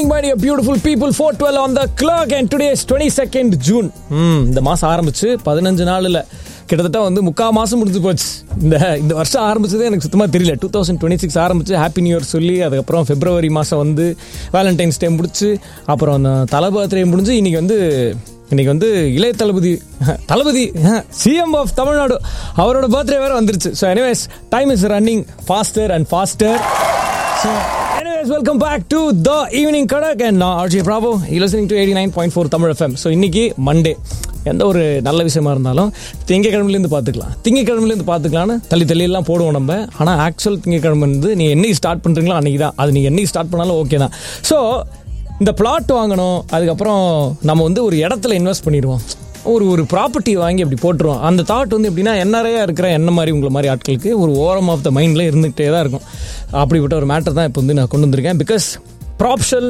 my dear beautiful people. 412 on the clock and today is 22nd June. ம் இந்த மாதம் ஆரம்பிச்சு பதினஞ்சு நாளில் கிட்டத்தட்ட வந்து முக்கால் மாதம் முடிஞ்சு போச்சு இந்த இந்த வருஷம் ஆரம்பிச்சதே எனக்கு சுத்தமாக தெரியல டூ தௌசண்ட் டுவெண்ட்டி சிக்ஸ் ஆரம்பிச்சு ஹாப்பி நியூ இயர் சொல்லி அதுக்கப்புறம் பிப்ரவரி மாதம் வந்து வேலண்டைன்ஸ் டே முடிச்சு அப்புறம் அந்த தலை பர்த்டே முடிஞ்சு இன்னைக்கு வந்து இன்னைக்கு வந்து இளைய தளபதி தளபதி சிஎம் ஆஃப் தமிழ்நாடு அவரோட பர்த்டே வேற வந்துருச்சு so anyways time is running faster and faster so anyways welcome back to the evening Kadak and நான் RJ Bravo listening to eighty nine point four Tamil FM so இன்னைக்கு மண்டே எந்த ஒரு நல்ல விஷயமா இருந்தாலும் திங்கக்கிழமையிலேருந்து பார்த்துக்கலாம் திங்கக்கிழமையிலேருந்து பார்த்துக்கலான்னு தள்ளி தள்ளியெல்லாம் போடுவோம் நம்ம ஆனால் ஆக்சுவல் திங்கக்கிழமை வந்து நீங்கள் என்னைக்கு ஸ்டார்ட் பண்ணுறீங்களோ அன்றைக்கி தான் அது நீங்கள் என்னைக்கு ஸ்டார்ட் பண்ணாலும் ஓகே தான் ஸோ இந்த பிளாட் வாங்கணும் அதுக்கப்புறம் நம்ம வந்து ஒரு இடத்துல இன்வெஸ்ட் பண்ணிடுவோம் ஒரு ஒரு ப்ராப்பர்ட்டி வாங்கி அப்படி போட்டுருவோம் அந்த தாட் வந்து எப்படின்னா என்ஆர்ஐயா இருக்கிற என்ன மாதிரி உங்களை மாதிரி ஆட்களுக்கு ஒரு ஓரம் ஆஃப் த மைண்டில் இருந்துகிட்டே தான் இருக்கும் அப்படிப்பட்ட ஒரு மேட்டர் தான் இப்போ வந்து நான் கொண்டு வந்திருக்கேன் பிகாஸ் ப்ராப்ஷல்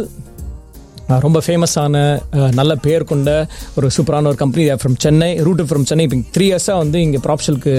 ரொம்ப ஃபேமஸான நல்ல பேர் கொண்ட ஒரு சூப்பரான ஒரு company from Chennai root from Chennai இப்போ த்ரீ இயர்ஸாக வந்து இங்கே ப்ராப்ஷலுக்கு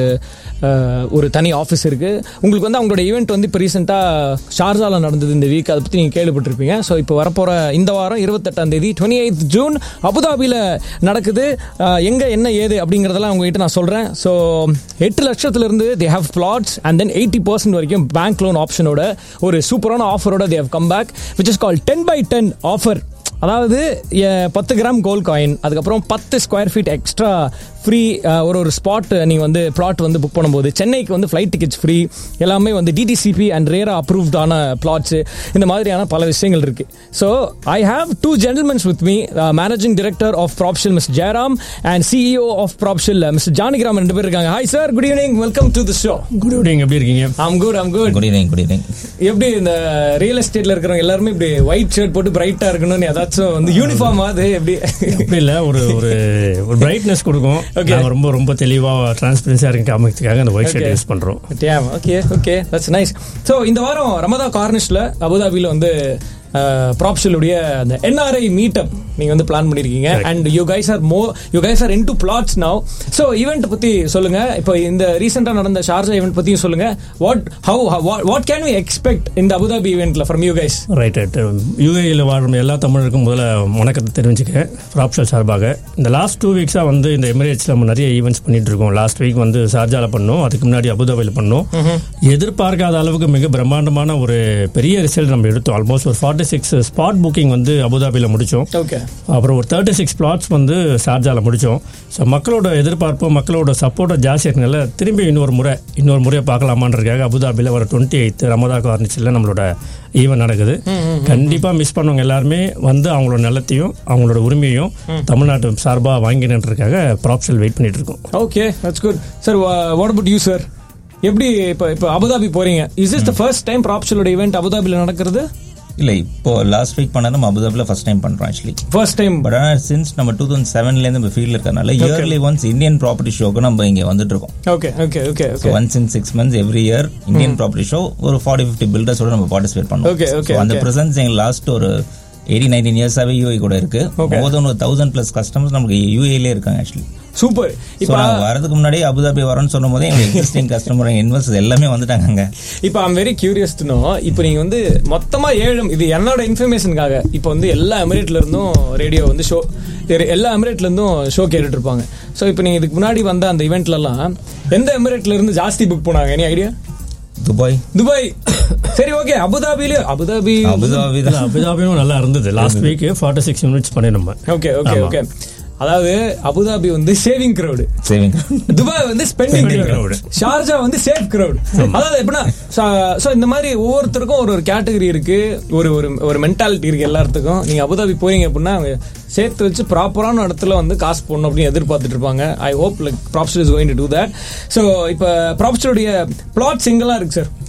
ஒரு தனி ஆஃபீஸ் இருக்குது உங்களுக்கு வந்து அவங்களோட ஈவெண்ட் வந்து இப்போ ரீசெண்டாக ஷார்ஜாவில் நடந்தது இந்த வீக் அதை பற்றி நீங்கள் கேள்விப்பட்டிருப்பீங்க ஸோ இப்போ வரப்போகிற இந்த வாரம் இருபத்தெட்டாம் தேதி டுவெண்ட்டி எயித் ஜூன் அபுதாபியில் நடக்குது எங்கே என்ன ஏது அப்படிங்கிறதெல்லாம் உங்ககிட்ட நான் சொல்கிறேன் ஸோ எட்டு லட்சத்துலேருந்து they have flats and then eighty percent வரைக்கும் பேங்க் லோன் ஆப்ஷனோட ஒரு சூப்பரான ஆஃபரோட they have come back which is call ten by ten offer அதாவது பத்து கிராம் கோல்ட் காயின் அதுக்கப்புறம் பத்து ஸ்கொயர் ஃபீட் எக்ஸ்ட்ரா ஃப்ரீ ஒரு ஒரு ஸ்பாட் நீங்கள் வந்து ப்ளாட் வந்து புக் பண்ணும்போது சென்னைக்கு வந்து ஃப்ளைட் டிக்கெட்ஸ் ஃப்ரீ எல்லாமே வந்து டிடிசிபி அண்ட் ரேரா அப்ரூவ்டான பிளாட்ஸு இந்த மாதிரியான பல விஷயங்கள் இருக்கு so I have two gentlemens with me managing director of Propshell Mr Jayaram and CEO of Propshell Mr Janakiram ரெண்டு பேர் இருக்காங்க hi sir good evening welcome to the show good evening எப்படி இருக்கீங்க I'm good I'm good good evening good evening எப்படி இந்த real எஸ்டேட்ல இருக்கிறவங்க எல்லாருமே இப்படி ஒயிட் ஷர்ட் போட்டு பிரைட்டா இருக்கணும்னு ஏதாச்சும் வந்து யூனிஃபார்ம் அது எப்படி அப்படி இல்ல ஒரு ஒரு ஒரு பிரைட்னஸ் கொடுக்கும் Okay. நாங்க ரொம்ப ரொம்ப தெளிவா டிரான்ஸ்பரன்சியா இருக்கு காமிக்கிறதுக்காக அந்த ஒயிட் ஷர்ட் யூஸ் பண்றோம் okay okay that's nice so இந்த வாரம் ரமதா கார்னிஷ்ல அபுதாபியில் வந்து ப்ராப்ஷலுடைய அந்த என்ஆர்ஐ மீட்டப் நீங்க வந்து பிளான் பண்ணிருக்கீங்க Correct. And you guys are மோ you guys are into flats now so event பத்தி சொல்லுங்க இப்போ இந்த ரீசெண்டா நடந்த ஷார்ஜா ஈவெண்ட் பத்தியும் சொல்லுங்க what how what can we expect இந்த அபுதாபி ஈவெண்ட்ல from you guys right right யூஏயில் வாழும் எல்லா தமிழருக்கும் முதல்ல வணக்கத்தை தெரிவிச்சுக்கிறேன் ப்ராப்ஷல் சார்பாக இந்த லாஸ்ட் டூ வீக்ஸாக வந்து இந்த எமிரேட்ஸில் நம்ம நிறைய ஈவெண்ட்ஸ் பண்ணிட்டு இருக்கோம் லாஸ்ட் வீக் வந்து ஷார்ஜாவில் பண்ணோம் அதுக்கு முன்னாடி அபுதாபியில் பண்ணோம் எதிர்பார்க்காத அளவுக்கு மிக பிரம்மாண்டமான ஒரு பெரிய ரிசல்ட் நம்ம எடுத்தோம் ஆல்மோஸ்ட் ஒரு ஃபார்ட்டி சிக்ஸ் ஸ்பாட் புக்கிங் வந்து அபுதாபியில் முடித்தோம் ஓகே அப்புறம் ஒரு தேர்ட்டி சிக்ஸ் பிளாட்ஸ் வந்து ஷார்ஜாவில் முடித்தோம் ஸோ மக்களோட எதிர்பார்ப்பு மக்களோட சப்போர்ட்டை ஜாஸ்தி இருக்கனால திரும்பி இன்னொரு முறை இன்னொரு முறையை பார்க்கலாமான்றதுக்காக அபுதாபியில் வர டுவெண்ட்டி எயித் ரமதா கார்னிச்சில் நம்மளோட ஈவெண்ட் நடக்குது கண்டிப்பாக மிஸ் பண்ணவங்க எல்லாருமே வந்து அவங்களோட நிலத்தையும் அவங்களோட உரிமையும் தமிழ்நாட்டு சார்பாக வாங்கினதுக்காக ப்ராப்ஷல் வெயிட் பண்ணிட்டு இருக்கோம் okay that's good sir what about you sir எப்படி இப்போ இப்போ அபுதாபி போறீங்க is is the first time ப்ராப்ஷலோட ஈவெண்ட் அபுதாபியில் நடக்கிறது இல்ல இப்போ லாஸ்ட் வீக் பண்ண நம்ம அபுதாபில ஃபர்ஸ்ட் டைம் பண்றோம் ஆக்சுவலி ஃபர்ஸ்ட் டைம் பட் ஆனால் சின்ஸ் நம்ம டூ தௌசண்ட் செவன்ல இருந்து நம்ம ஃபீல்ட்ல இருக்கறனால இயர்லி ஒன்ஸ் இந்தியன் ப்ராப்பர்ட்டி ஷோக்கு நம்ம இங்க வந்துட்டு இருக்கோம் okay okay okay so okay once in six months every year Indian property show ஒரு ஃபார்ட்டி ஃபிஃப்டி பில்டர்ஸோட நம்ம பார்ட்டிசிபேட் Okay, okay, பண்ணுவோம் அந்த okay. பிரசன்ஸ் எங்க லாஸ்ட் ஒரு எயிட்டி நைன்டீன் இயர்ஸாவே யூஏ கூட இருக்கு Okay. மோர் தென் ஒரு தௌசண்ட் பிளஸ் கஸ்டமர்ஸ் நமக்கு யூஏலே இருக்காங்க ஆக்சுவலி சூப்பர் ஸோ இப்போ நாங்கள் வரதுக்கு முன்னாடி அபுதாபி வரோம்னு சொல்லும் போதே எங்க எக்ஸிஸ்டிங் கஸ்டமர் இன்வெஸ்டர்ஸ் எல்லாமே வந்துட்டாங்க அங்க இப்போ I'm very curious to know இப்போ நீங்க வந்து மொத்தமா ஏழு இது என்னோட இன்ஃபர்மேஷனுக்காக இப்போ வந்து எல்லா எமிரேட்ல இருந்தும் ரேடியோ வந்து ஷோ எல்லா எமிரேட்ல இருந்தும் ஷோ கேட்டுட்டு இருப்பாங்க ஸோ இப்போ நீங்க இதுக்கு முன்னாடி வந்த அந்த இவெண்ட்ல எல்லாம் எந்த எமிரேட்ல இருந்து ஜாஸ்தி புக் பண்ணாங்க எனி ஐடியா துபாய் துபாய் சரி ஓகே அபுதாபில அபுதாபி அபுதாபி தான் அபுதாபியும் நல்லா இருந்தது last week forty six units பண்ணி நம்ம ஓகே ஓகே ஆமா. ஓகே அதாவது அபுதாபி வந்து சேவிங் கிரௌடு சேவிங் துபாய் வந்து spending Spending crowd crowd. Sharjah வந்து சேஃப் கிரௌட் அதாவது எப்படின்னா சோ இந்த மாதிரி ஒவ்வொருத்தருக்கும் ஒரு ஒரு கேட்டகரி இருக்கு ஒரு ஒரு ஒரு மென்டாலிட்டி இருக்கு எல்லாத்துக்கும் நீங்க அபுதாபி போறீங்க அப்படின்னா அவங்க சேர்த்து வச்சு ப்ராப்பரான இடத்துல வந்து காசு போடணும் அப்படின்னு எதிர்பார்த்துட்டு இருப்பாங்க I hope like Propster is going to do that so இப்போ ப்ராப்ஸ்டருடைய பிளாட்ஸ் எங்கெல்லாம் இருக்கு சார்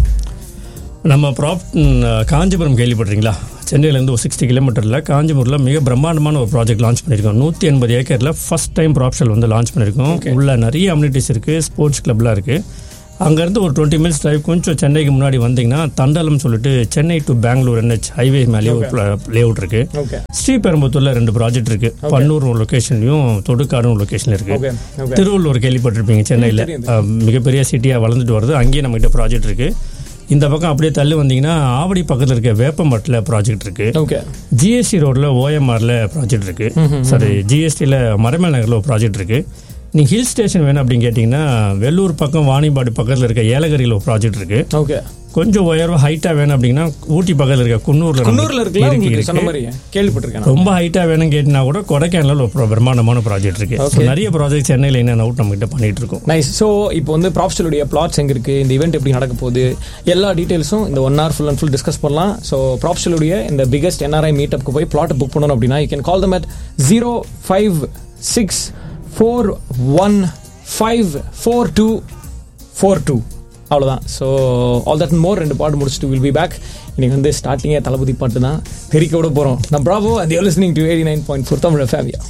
நம்ம ப்ராப் ம், காஞ்சிபுரம் கேள்விப்பட்டிருக்கீங்களா சென்னையிலேருந்து ஒரு சிக்ஸ்டி கிலோமீட்டரில் காஞ்சிபுரத்தில் மிக பிரம்மாண்டமான ஒரு ப்ராஜெக்ட் லான்ச் பண்ணியிருக்கோம் நூற்றி எண்பது ஏக்கரில் ஃபர்ஸ்ட் டைம் ப்ராப்ஷல் வந்து லான்ச் பண்ணியிருக்கோம் உள்ள நிறைய அம்யூனிட்டிஸ் இருக்குது ஸ்போர்ட்ஸ் கிளப்லாம் இருக்குது அங்கேருந்து ஒரு டுவெண்ட்டி மினிட்ஸ் டிரைவ் கொஞ்சம் சென்னைக்கு முன்னாடி வந்தீங்கன்னா தண்டலம் சொல்லிட்டு Chennai to Bangalore NH highway மேலேயே ஒரு லே அவுட் இருக்கு ஓகே ஸ்ரீபெரும்புத்தூர்ல ரெண்டு ப்ராஜெக்ட் இருக்கு பன்னூர் ஒரு லொகேஷன்லயும் தொடுக்காடு ஒரு லொகேஷன் இருக்கு ஓகே ஓகே திருவள்ளூர் கேள்விப்பட்டிருப்பீங்க சென்னையில் தெரியும், மிகப்பெரிய சிட்டியாக வளர்ந்துட்டு வருது அங்கேயும் நம்மகிட்ட ப்ராஜெக்ட் இருக்கு இந்த பக்கம் அப்படியே தள்ளி வந்தீங்கன்னா ஆவடி பக்கத்தில் இருக்க வேப்பம்பட்டில் ப்ராஜெக்ட் இருக்கு ஓகே ஜிஎஸ்டி ரோட்ல ஓஎம்ஆர்ல ப்ராஜெக்ட் இருக்கு சாரி ஜிஎஸ்டியில் மரமேல் நகரில் ஒரு ப்ராஜெக்ட் இருக்கு நீங்கள் ஹில் ஸ்டேஷன் வேணும் அப்படின்னு கேட்டிங்கன்னா வெள்ளூர் பக்கம் வாணிபாடி பக்கத்தில் இருக்க ஏலகிரியில் ஒரு ப்ராஜெக்ட் இருக்கு ஓகே கொஞ்சம் உயர்வா ஹைட்டாக வேணும் அப்படின்னா ஊட்டி பக்கத்தில் இருக்க குன்னூர்ல நம்ம குன்னூர்ல இருக்குல்ல இருக்கு, உங்களுக்கு இருக்கு. சொன்ன மாதிரி கேள்விப்பட்டிருக்கேன் நான். ரொம்ப ஹைட்டா வேணும் கேட்டினா கூட கொடைக்கானல ஒரு பிர- பிரம்மாண்டமான ப்ராஜெக்ட் இருக்கு So, நிறைய ப்ராஜெக்ட் சென்னையில் என்ன அவுட் நம்ம கிட்ட பண்ணிட்டு இருக்கோம் நைஸ் ஸோ இப்போ வந்து ப்ராப்ஸ்டலுடைய பிளாட்ஸ் எங்க இருக்கு இந்த ஈவெண்ட் எப்படி நடக்க போகுது எல்லா டீடைல்ஸும் இந்த one hour full and full discuss பண்ணலாம் ஸோ ப்ராப்ஸ்டலுடைய இந்த பிகஸ்ட் என்ஆர்ஐ மீட்டப்க்கு போய் பிளாட் புக் பண்ணணும் அப்படின்னா you can call them at zero five six four one five four two four two அவ்வளோதான் ஸோ ஆல் தட் மோர் ரெண்டு பாட்டு முடிச்சுட்டு வில் பி பேக் இன்னைக்கு வந்து ஸ்டார்டிங்கே தளபதி பாட்டு தான் தெரிக்க விட போகிறோம் நான் Bravo and you listening to eighty nine point four Tamil ஃபேமிலியா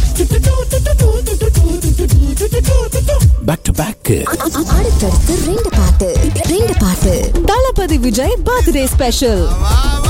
பேக் டு பேக் அடுத்தடுத்து ரெண்டு பாட்டு ரெண்டு பாட்டு தளபதி விஜய் பர்த்டே ஸ்பெஷல் வா வா